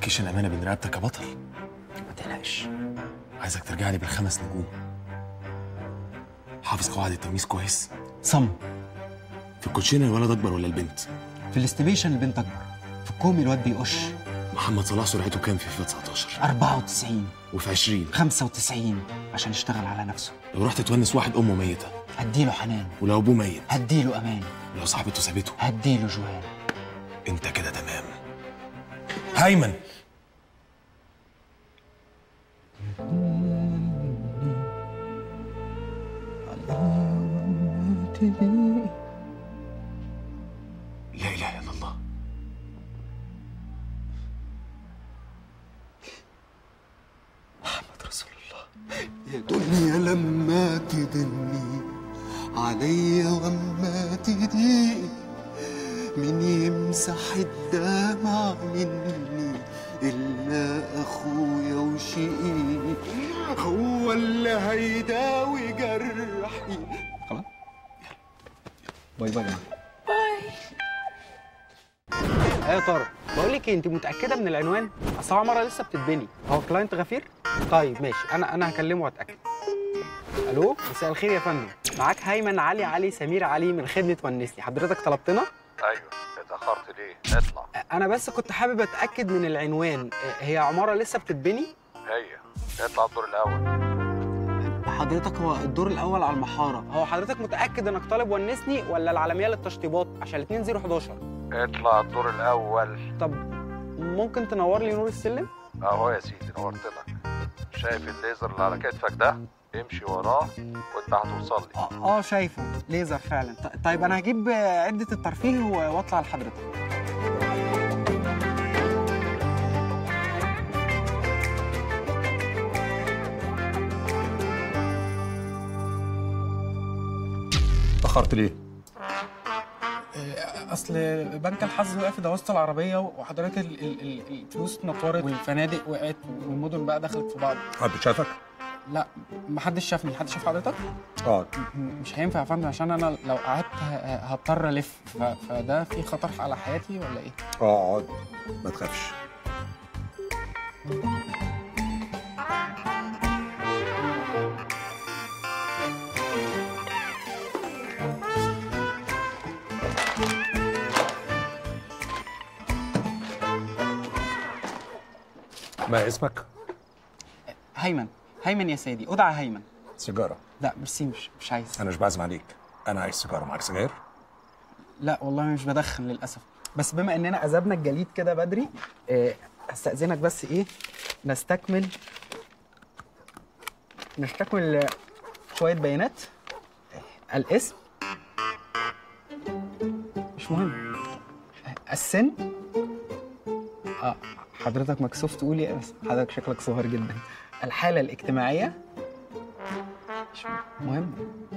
ابلكيشن امانه بين رقبتك يا بطل ما تقلقش عايزك ترجع لي بالخمس نجوم حافظ قواعد التمييز كويس صم في الكوتشينه الولد اكبر ولا البنت في الاستيميشن البنت اكبر في الكومي الواد بيقش محمد صلاح سرعته كام في فيفا 19 94 وفي 20 95 عشان يشتغل على نفسه لو رحت تونس واحد امه ميته هديله حنان ولو ابوه ميت هديله امان ولو صاحبته سابته هديله جوان انت كده تمام هيمن لا اله الا الله محمد رسول الله يا دنيا لما تدني عليا وما تضيق مين يمسح الدمع مني إلا أخويا وشقيق هو اللي هيداوي جرحي خلاص باي باي ايه يا طارق بقول لك ايه انت متاكده من العنوان اصل هو عماره لسه بتتبني هو كلاينت غفير طيب ماشي انا انا هكلمه واتاكد الو مساء الخير يا فندم معاك هيمن علي علي سمير علي من خدمه ونسني حضرتك طلبتنا ايوه اتاخرت ليه اطلع انا بس كنت حابب اتاكد من العنوان هي عماره لسه بتتبني هي اطلع الدور الاول حضرتك هو الدور الاول على المحاره هو حضرتك متاكد انك طالب ونسني ولا العالميه للتشطيبات عشان الاثنين 011 اطلع الدور الاول طب ممكن تنور لي نور السلم اهو يا سيدي نورتلك شايف الليزر اللي على كتفك ده امشي وراه وانت هتوصل لي اه آه، شايفه ليزر فعلا ط- طيب انا هجيب آه، عده الترفيه و- واطلع لحضرتك اتأخرت ليه؟ اصل بنك الحظ وقف في دواسه العربيه وحضرتك ال- ال- ال- الفلوس اتنطورت والفنادق وقعت والمدن بقى دخلت في بعض حد شافك؟ لا محدش شافني حد شاف حضرتك اه م- مش هينفع يا فندم عشان انا لو قعدت ه- هضطر الف ف- فده في خطر على حياتي ولا ايه اه اقعد ما تخافش ما اسمك؟ هيمن هيمن يا سيدي ادعى هيمن سيجارة لا ميرسي مش مش عايز أنا مش بعزم عليك أنا عايز سيجارة معاك سجاير؟ لا والله مش بدخن للاسف بس بما اننا عذبنا الجليد كده بدري آه، استاذنك بس ايه نستكمل نستكمل آه، شويه بيانات آه، الاسم مش مهم آه، السن اه حضرتك مكسوف تقول يا بس حضرتك شكلك صغير جدا الحاله الاجتماعيه مش مهم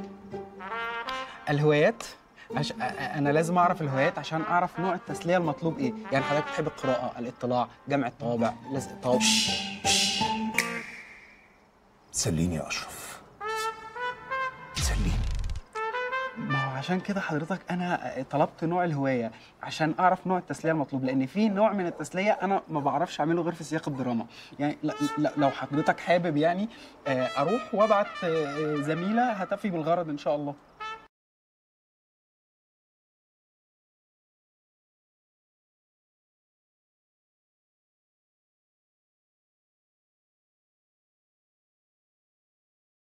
الهوايات عش... أ- أ- انا لازم اعرف الهوايات عشان اعرف نوع التسليه المطلوب ايه يعني حضرتك بتحب القراءه الاطلاع جمع الطوابع لزق الطوابع سليني يا أشرف سليني ما هو عشان كده حضرتك انا طلبت نوع الهوايه عشان اعرف نوع التسليه المطلوب لان في نوع من التسليه انا ما بعرفش اعمله غير في سياق الدراما يعني ل- ل- لو حضرتك حابب يعني آه، اروح وابعت آه، زميله هتفي بالغرض ان شاء الله